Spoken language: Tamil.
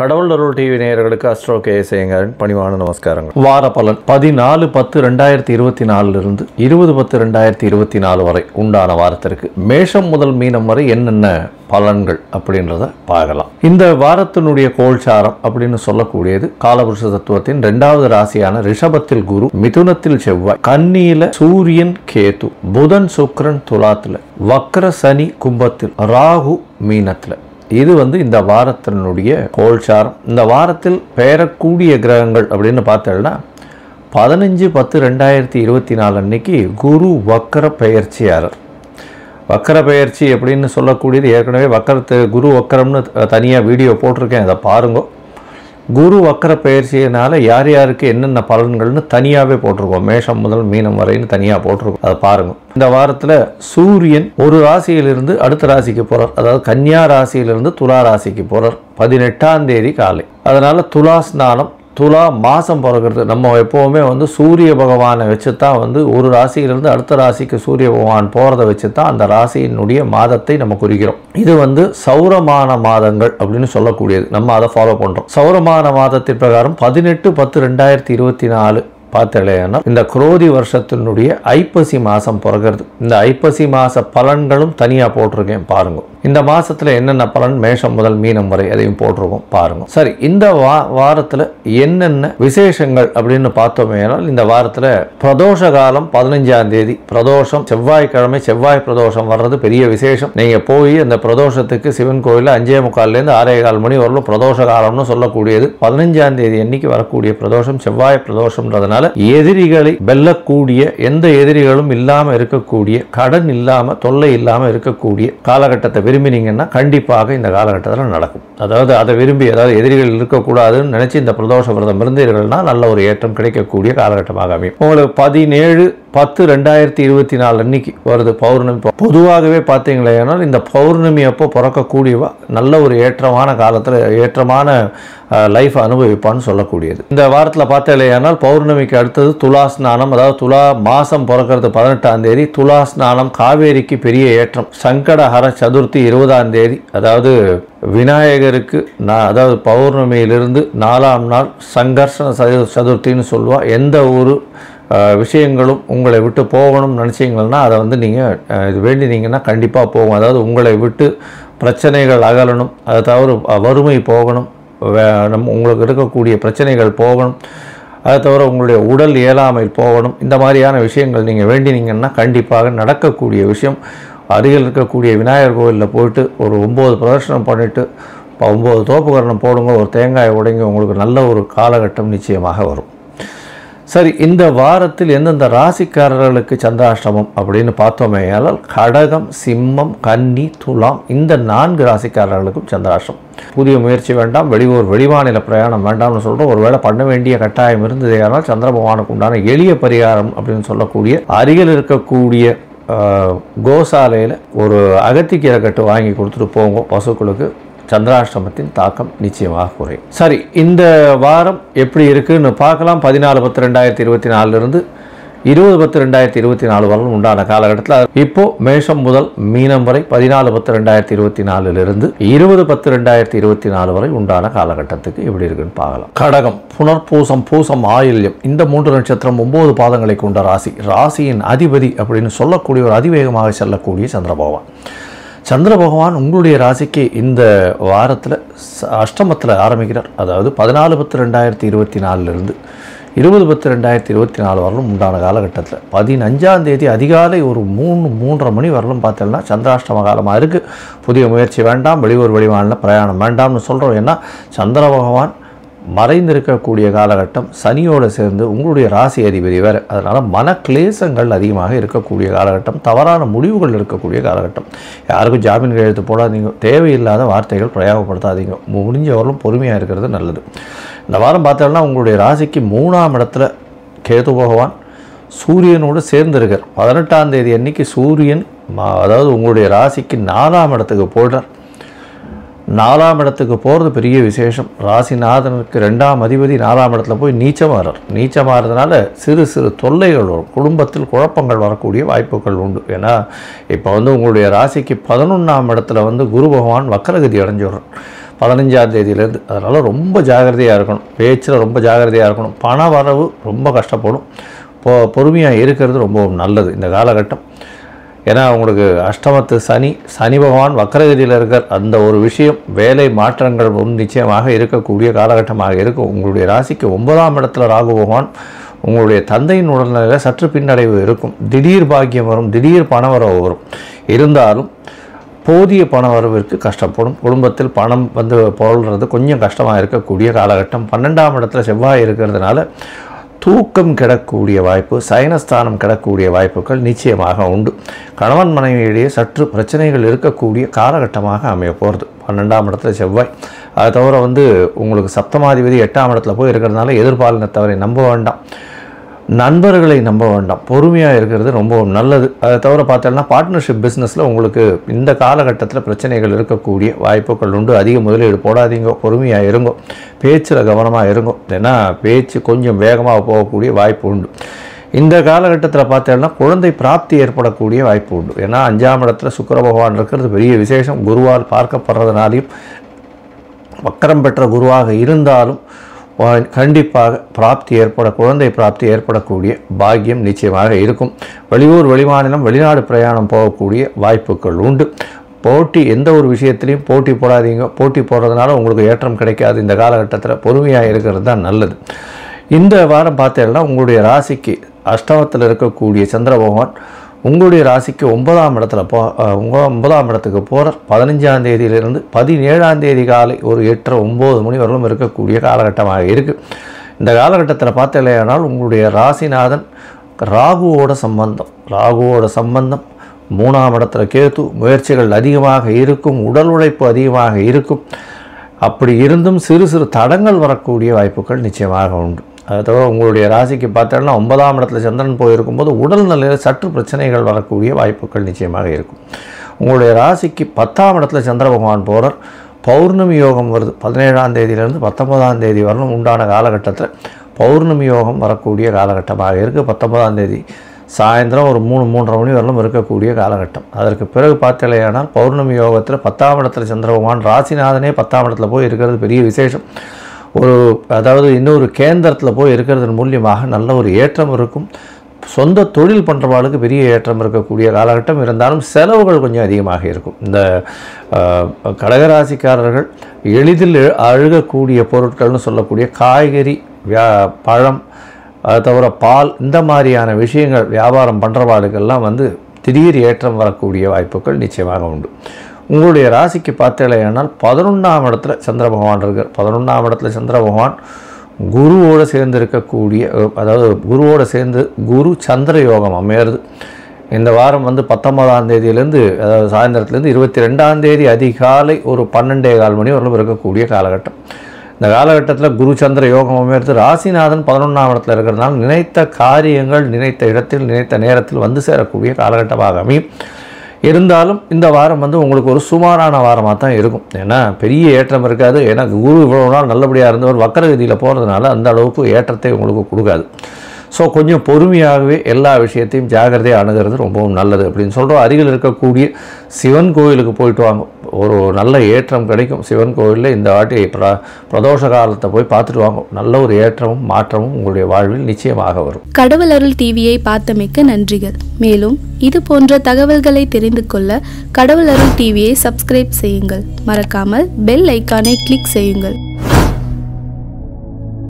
கடவுள் அருள் டிவி நேயர்களுக்கு அஸ்ட்ரோ கே சேங்கரன் பணிவான நமஸ்காரங்கள் வார பலன் பதினாலு பத்து ரெண்டாயிரத்தி இருபத்தி நாலுலேருந்து இருபது பத்து ரெண்டாயிரத்தி இருபத்தி நாலு வரை உண்டான வாரத்திற்கு மேஷம் முதல் மீனம் வரை என்னென்ன பலன்கள் அப்படின்றத பார்க்கலாம் இந்த வாரத்தினுடைய கோல்சாரம் அப்படின்னு சொல்லக்கூடியது காலபுருஷ தத்துவத்தின் ரெண்டாவது ராசியான ரிஷபத்தில் குரு மிதுனத்தில் செவ்வாய் கன்னியில சூரியன் கேது புதன் சுக்கிரன் துலாத்துல வக்ர சனி கும்பத்தில் ராகு மீனத்துல இது வந்து இந்த வாரத்தினுடைய கோல்சாரம் இந்த வாரத்தில் பெயரக்கூடிய கிரகங்கள் அப்படின்னு பார்த்தோம்னா பதினஞ்சு பத்து ரெண்டாயிரத்தி இருபத்தி நாலு அன்னைக்கு குரு வக்கர பெயர்ச்சியாளர் வக்கர பெயர்ச்சி அப்படின்னு சொல்லக்கூடியது ஏற்கனவே வக்கரத்து குரு வக்கரம்னு தனியாக வீடியோ போட்டிருக்கேன் அதை பாருங்க குரு வக்கர பெயர்ச்சியினால யார் யாருக்கு என்னென்ன பலன்கள்னு தனியாகவே போட்டிருக்கோம் மேஷம் முதல் மீனம் வரைன்னு தனியாக போட்டிருக்கோம் அதை பாருங்க இந்த வாரத்தில் சூரியன் ஒரு ராசியிலிருந்து அடுத்த ராசிக்கு போகிறார் அதாவது கன்னியா ராசியிலிருந்து துலா ராசிக்கு போகிறார் பதினெட்டாம் தேதி காலை அதனால் துலா ஸ்நானம் துலா மாதம் பிறகுறது நம்ம எப்போவுமே வந்து சூரிய பகவானை வச்சு தான் வந்து ஒரு ராசியிலிருந்து அடுத்த ராசிக்கு சூரிய பகவான் போகிறத வச்சு தான் அந்த ராசியினுடைய மாதத்தை நம்ம குறிக்கிறோம் இது வந்து சௌரமான மாதங்கள் அப்படின்னு சொல்லக்கூடியது நம்ம அதை ஃபாலோ பண்ணுறோம் சௌரமான மாதத்தின் பிரகாரம் பதினெட்டு பத்து ரெண்டாயிரத்தி இருபத்தி நாலு பார்த்தலையானா இந்த குரோதி வருஷத்தினுடைய ஐப்பசி மாதம் பிறகுறது இந்த ஐப்பசி மாத பலன்களும் தனியாக போட்டிருக்கேன் பாருங்க இந்த மாதத்தில் என்னென்ன பலன் மேஷம் முதல் மீனம் வரை அதையும் போட்டிருக்கோம் பாருங்க சரி இந்த வா வாரத்தில் என்னென்ன விசேஷங்கள் அப்படின்னு பார்த்தோமேனால் இந்த வாரத்தில் பிரதோஷ காலம் பதினஞ்சாம் தேதி பிரதோஷம் செவ்வாய்க்கிழமை செவ்வாய் பிரதோஷம் வர்றது பெரிய விசேஷம் நீங்கள் போய் அந்த பிரதோஷத்துக்கு சிவன் கோயிலில் அஞ்சே முக்கால்லேருந்து ஆறே கால் மணி வரலும் பிரதோஷ காலம்னு சொல்லக்கூடியது பதினஞ்சாம் தேதி அன்னைக்கு வரக்கூடிய பிரதோஷம் செவ்வாய் பிரதோஷம்ன்றதுனால எதிரிகளை வெல்லக்கூடிய எந்த எதிரிகளும் இல்லாமல் இருக்கக்கூடிய கடன் இல்லாமல் தொல்லை இல்லாமல் இருக்கக்கூடிய காலகட்டத்தை விரும்பினீங்கன்னா கண்டிப்பாக இந்த காலகட்டத்தில் நடக்கும் அதாவது அதை விரும்பி அதாவது எதிரிகள் இருக்கக்கூடாதுன்னு நினச்சி இந்த பிரதோஷ விரதம் இருந்தீர்கள்னா நல்ல ஒரு ஏற்றம் கிடைக்கக்கூடிய காலகட்டமாக அமையும் உங்களுக்கு பதினேழு பத்து ரெண்டாயிரத்தி இருபத்தி நாலு அன்னைக்கு வருது பௌர்ணமி பொதுவாகவே பார்த்தீங்களேனால் இந்த பௌர்ணமி அப்போ பிறக்கக்கூடியவா நல்ல ஒரு ஏற்றமான காலத்தில் ஏற்றமான லைஃப் அனுபவிப்பான்னு சொல்லக்கூடியது இந்த வாரத்தில் பார்த்தீங்களேனால் பௌர்ணமிக்கு அடுத்தது துலா ஸ்நானம் அதாவது துலா மாதம் பிறக்கிறது பதினெட்டாம் தேதி துலா ஸ்நானம் காவேரிக்கு பெரிய ஏற்றம் சங்கடஹர சதுர்த்தி இருபதாம் தேதி அதாவது விநாயகருக்கு நான் அதாவது பௌர்ணமியிலிருந்து நாலாம் நாள் சங்கர்ஷண சது சதுர்த்தின்னு சொல்லுவா எந்த ஒரு விஷயங்களும் உங்களை விட்டு போகணும்னு நினச்சிங்கன்னா அதை வந்து நீங்கள் இது வேண்டினீங்கன்னா கண்டிப்பாக போகும் அதாவது உங்களை விட்டு பிரச்சனைகள் அகலணும் அதை தவிர வறுமை போகணும் நம் உங்களுக்கு இருக்கக்கூடிய பிரச்சனைகள் போகணும் அதை தவிர உங்களுடைய உடல் இயலாமை போகணும் இந்த மாதிரியான விஷயங்கள் நீங்கள் வேண்டினீங்கன்னா கண்டிப்பாக நடக்கக்கூடிய விஷயம் அருகில் இருக்கக்கூடிய விநாயகர் கோவிலில் போயிட்டு ஒரு ஒம்பது பிரதர்ஷனம் பண்ணிவிட்டு ஒம்பது தோப்புக்கரணம் போடுங்க ஒரு தேங்காய் உடைங்க உங்களுக்கு நல்ல ஒரு காலகட்டம் நிச்சயமாக வரும் சரி இந்த வாரத்தில் எந்தெந்த ராசிக்காரர்களுக்கு சந்திராஷ்டமம் அப்படின்னு பார்த்தோமேயால் கடகம் சிம்மம் கன்னி துலாம் இந்த நான்கு ராசிக்காரர்களுக்கும் சந்திராஷ்டம் புதிய முயற்சி வேண்டாம் வெளியூர் வெளிமாநில பிரயாணம் வேண்டாம்னு சொல்கிறோம் ஒருவேளை பண்ண வேண்டிய கட்டாயம் இருந்ததேயானால் சந்திர பகவானுக்கு உண்டான எளிய பரிகாரம் அப்படின்னு சொல்லக்கூடிய அருகில் இருக்கக்கூடிய கோசாலையில் ஒரு அகத்திக்கீரை கட்டு வாங்கி கொடுத்துட்டு போங்க பசுக்களுக்கு சந்திராஷ்டமத்தின் தாக்கம் நிச்சயமாக குறையும் சரி இந்த வாரம் எப்படி இருக்குன்னு பார்க்கலாம் பதினாலு பத்து ரெண்டாயிரத்தி இருபத்தி நாலுலேருந்து இருபது பத்து ரெண்டாயிரத்தி இருபத்தி நாலு வரலும் உண்டான காலகட்டத்தில் இப்போ மேஷம் முதல் மீனம் வரை பதினாலு பத்து ரெண்டாயிரத்தி இருபத்தி நாலுலேருந்து இருபது பத்து ரெண்டாயிரத்தி இருபத்தி நாலு வரை உண்டான காலகட்டத்துக்கு எப்படி இருக்குன்னு பார்க்கலாம் கடகம் புனர்பூசம் பூசம் ஆயில்யம் இந்த மூன்று நட்சத்திரம் ஒன்பது பாதங்களை கொண்ட ராசி ராசியின் அதிபதி அப்படின்னு சொல்லக்கூடிய ஒரு அதிவேகமாக செல்லக்கூடிய சந்திர பகவான் சந்திர பகவான் உங்களுடைய ராசிக்கு இந்த வாரத்தில் அஷ்டமத்தில் ஆரம்பிக்கிறார் அதாவது பதினாலு பத்து ரெண்டாயிரத்தி இருபத்தி நாலுலேருந்து இருபது பத்து ரெண்டாயிரத்தி இருபத்தி நாலு வரலும் உண்டான காலகட்டத்தில் பதினஞ்சாம் தேதி அதிகாலை ஒரு மூணு மூன்றரை மணி வரலும் பார்த்தோம்னா சந்திராஷ்டம காலமாக இருக்குது புதிய முயற்சி வேண்டாம் வெளியூர் வெளிமாநில பிரயாணம் வேண்டாம்னு சொல்கிறோம் ஏன்னா சந்திர பகவான் மறைந்திருக்கக்கூடிய காலகட்டம் சனியோடு சேர்ந்து உங்களுடைய ராசி அதிபதி வேறு அதனால் மன கிளேசங்கள் அதிகமாக இருக்கக்கூடிய காலகட்டம் தவறான முடிவுகள் இருக்கக்கூடிய காலகட்டம் யாருக்கும் ஜாமீன் கையெழுத்து போடாதீங்க தேவையில்லாத வார்த்தைகள் பிரயோகப்படுத்தாதீங்க முடிஞ்சவர்களும் பொறுமையாக இருக்கிறது நல்லது இந்த வாரம் பார்த்தோம்னா உங்களுடைய ராசிக்கு மூணாம் இடத்துல கேது பகவான் சூரியனோடு சேர்ந்திருக்கார் பதினெட்டாம் தேதி அன்னைக்கு சூரியன் அதாவது உங்களுடைய ராசிக்கு நாலாம் இடத்துக்கு போடுறார் நாலாம் இடத்துக்கு போகிறது பெரிய விசேஷம் ராசிநாதனுக்கு ரெண்டாம் அதிபதி நாலாம் இடத்துல போய் நீச்சமாறார் நீச்சமாறதுனால சிறு சிறு தொல்லைகள் வரும் குடும்பத்தில் குழப்பங்கள் வரக்கூடிய வாய்ப்புகள் உண்டு ஏன்னா இப்போ வந்து உங்களுடைய ராசிக்கு பதினொன்றாம் இடத்துல வந்து குரு பகவான் வக்கரகதி அடைஞ்சிடுறார் பதினஞ்சாம் தேதியிலேருந்து அதனால் ரொம்ப ஜாகிரதையாக இருக்கணும் பேச்சில் ரொம்ப ஜாகிரதையாக இருக்கணும் பண வரவு ரொம்ப கஷ்டப்படும் பொ பொறுமையாக இருக்கிறது ரொம்ப நல்லது இந்த காலகட்டம் ஏன்னா உங்களுக்கு அஷ்டமத்து சனி சனி பகவான் வக்கரகதியில் இருக்கிற அந்த ஒரு விஷயம் வேலை மாற்றங்கள் ஒன்று நிச்சயமாக இருக்கக்கூடிய காலகட்டமாக இருக்கும் உங்களுடைய ராசிக்கு ஒன்பதாம் இடத்துல ராகு பகவான் உங்களுடைய தந்தையின் உடல்நிலையில் சற்று பின்னடைவு இருக்கும் திடீர் பாக்கியம் வரும் திடீர் பணவரவு வரும் இருந்தாலும் போதிய பண வரவிற்கு கஷ்டப்படும் குடும்பத்தில் பணம் வந்து புரள்றது கொஞ்சம் கஷ்டமாக இருக்கக்கூடிய காலகட்டம் பன்னெண்டாம் இடத்துல செவ்வாய் இருக்கிறதுனால தூக்கம் கிடக்கூடிய வாய்ப்பு சயனஸ்தானம் கிடக்கூடிய வாய்ப்புகள் நிச்சயமாக உண்டு கணவன் மனைவியிடையே சற்று பிரச்சனைகள் இருக்கக்கூடிய காலகட்டமாக அமைய போகிறது பன்னெண்டாம் இடத்துல செவ்வாய் அதை தவிர வந்து உங்களுக்கு சப்தமாதிபதி எட்டாம் இடத்துல போய் இருக்கிறதுனால எதிர்பாலினத்தவரை நம்ப வேண்டாம் நண்பர்களை நம்ப வேண்டாம் பொறுமையாக இருக்கிறது ரொம்ப நல்லது அதை தவிர பார்த்தோம்னா பார்ட்னர்ஷிப் பிஸ்னஸில் உங்களுக்கு இந்த காலகட்டத்தில் பிரச்சனைகள் இருக்கக்கூடிய வாய்ப்புகள் உண்டு அதிக முதலீடு போடாதீங்க பொறுமையாக இருங்கோ பேச்சில் கவனமாக இருங்கோ ஏன்னா பேச்சு கொஞ்சம் வேகமாக போகக்கூடிய வாய்ப்பு உண்டு இந்த காலகட்டத்தில் பார்த்தோம்னா குழந்தை பிராப்தி ஏற்படக்கூடிய வாய்ப்பு உண்டு ஏன்னா அஞ்சாம் இடத்துல சுக்கிர பகவான் இருக்கிறது பெரிய விசேஷம் குருவால் பார்க்கப்படுறதுனாலையும் வக்கரம் பெற்ற குருவாக இருந்தாலும் வா- கண்டிப்பாக பிராப்தி ஏற்பட குழந்தை பிராப்தி ஏற்படக்கூடிய பாக்கியம் நிச்சயமாக இருக்கும் வெளியூர் வெளிமாநிலம் வெளிநாடு பிரயாணம் போகக்கூடிய வாய்ப்புகள் உண்டு போட்டி எந்த ஒரு விஷயத்திலையும் போட்டி போடாதீங்க போட்டி போடுறதுனால உங்களுக்கு ஏற்றம் கிடைக்காது இந்த காலகட்டத்தில் பொறுமையாக இருக்கிறது தான் நல்லது இந்த வாரம் பார்த்தீங்கன்னா உங்களுடைய ராசிக்கு அஷ்டமத்தில் இருக்கக்கூடிய சந்திர பகவான் உங்களுடைய ராசிக்கு ஒன்பதாம் இடத்துல போ அஹ், உங்க ஒன்பதாம் இடத்துக்கு போகிற பதினஞ்சாம் தேதியிலிருந்து பதினேழாம் தேதி காலை ஒரு எட்டரை ஒம்பது மணி வரலும் இருக்கக்கூடிய காலகட்டமாக இருக்குது இந்த காலகட்டத்தில் பார்த்தீங்கன்னா உங்களுடைய ராசிநாதன் ராகுவோட சம்பந்தம் ராகுவோட சம்பந்தம் மூணாம் இடத்துல கேத்து முயற்சிகள் அதிகமாக இருக்கும் உடல் உழைப்பு அதிகமாக இருக்கும் அப்படி இருந்தும் சிறு சிறு தடங்கள் வரக்கூடிய வாய்ப்புகள் நிச்சயமாக உண்டு அது தவிர உங்களுடைய ராசிக்கு பார்த்தோன்னா ஒன்பதாம் இடத்துல சந்திரன் போயிருக்கும்போது உடல் நிலையில் சற்று பிரச்சனைகள் வரக்கூடிய வாய்ப்புகள் நிச்சயமாக இருக்கும் உங்களுடைய ராசிக்கு பத்தாம் இடத்துல சந்திர பகவான் போகிறார் பௌர்ணமி யோகம் வருது பதினேழாம் தேதியிலேருந்து பத்தொன்பதாம் தேதி வரலும் உண்டான காலகட்டத்தில் பௌர்ணமி யோகம் வரக்கூடிய காலகட்டமாக இருக்குது பத்தொன்பதாம் தேதி சாயந்தரம் ஒரு மூணு மூன்றரை மணி வரலும் இருக்கக்கூடிய காலகட்டம் அதற்கு பிறகு பார்த்தலையானால் பௌர்ணமி யோகத்தில் பத்தாம் இடத்துல சந்திர பகவான் ராசிநாதனே பத்தாம் இடத்துல போய் இருக்கிறது பெரிய விசேஷம் ஒரு அதாவது இன்னொரு கேந்திரத்தில் போய் இருக்கிறதன் மூலியமாக நல்ல ஒரு ஏற்றம் இருக்கும் சொந்த தொழில் பண்ணுறவாளுக்கு பெரிய ஏற்றம் இருக்கக்கூடிய காலகட்டம் இருந்தாலும் செலவுகள் கொஞ்சம் அதிகமாக இருக்கும் இந்த அஹ், கடகராசிக்காரர்கள் எளிதில் எ- அழுகக்கூடிய பொருட்கள்னு சொல்லக்கூடிய காய்கறி வியா பழம் அது தவிர பால் இந்த மாதிரியான விஷயங்கள் வியாபாரம் பண்ணுறவாளுக்கெல்லாம் வந்து திடீர் ஏற்றம் வரக்கூடிய வாய்ப்புகள் நிச்சயமாக உண்டு உங்களுடைய ராசிக்கு பார்த்தீங்கன்னா பதினொன்றாம் இடத்துல சந்திர பகவான் இருக்கார் பதினொன்றாம் இடத்துல சந்திர பகவான் குருவோடு சேர்ந்து இருக்கக்கூடிய அஹ், அதாவது குருவோடு சேர்ந்து குரு சந்திர யோகம் அமையிறது இந்த வாரம் வந்து பத்தொன்பதாம் தேதியிலேருந்து அதாவது சாயந்தரத்துலேருந்து இருபத்தி ரெண்டாம் தேதி அதிகாலை ஒரு பன்னெண்டே கால் மணி வரலும் இருக்கக்கூடிய காலகட்டம் இந்த காலகட்டத்தில் குரு சந்திர யோகம் அமையிறது ராசிநாதன் பதினொன்றாம் இடத்துல இருக்கிறதுனால நினைத்த காரியங்கள் நினைத்த இடத்தில் நினைத்த நேரத்தில் வந்து சேரக்கூடிய காலகட்டமாக அமையும் இருந்தாலும் இந்த வாரம் வந்து உங்களுக்கு ஒரு சுமாரான வாரமாக தான் இருக்கும் ஏன்னா பெரிய ஏற்றம் இருக்காது ஏன்னா குரு இவ்வளோ நாள் நல்லபடியாக இருந்தவர் வக்கரகதியில் போகிறதுனால அந்த அளவுக்கு ஏற்றத்தை உங்களுக்கு கொடுக்காது ஸோ கொஞ்சம் பொறுமையாகவே எல்லா விஷயத்தையும் ஜாகிரதையாக அணுகிறது ரொம்பவும் நல்லது அப்படின்னு சொல்கிறோம் அருகில் இருக்கக்கூடிய சிவன் கோயிலுக்கு போயிட்டு வாங்க ஒரு நல்ல ஏற்றம் கிடைக்கும் சிவன் கோயிலில் இந்த வாட்டி பிர பிரதோஷ காலத்தை போய் பார்த்துட்டு வாங்க நல்ல ஒரு ஏற்றமும் மாற்றமும் உங்களுடைய வாழ்வில் நிச்சயமாக வரும் கடவுள் அருள் டிவியை பார்த்தமைக்க நன்றிகள் மேலும் இது போன்ற தகவல்களை தெரிந்து கொள்ள கடவுள் அருள் டிவியை சப்ஸ்கிரைப் செய்யுங்கள் மறக்காமல் பெல் ஐக்கானை கிளிக் செய்யுங்கள்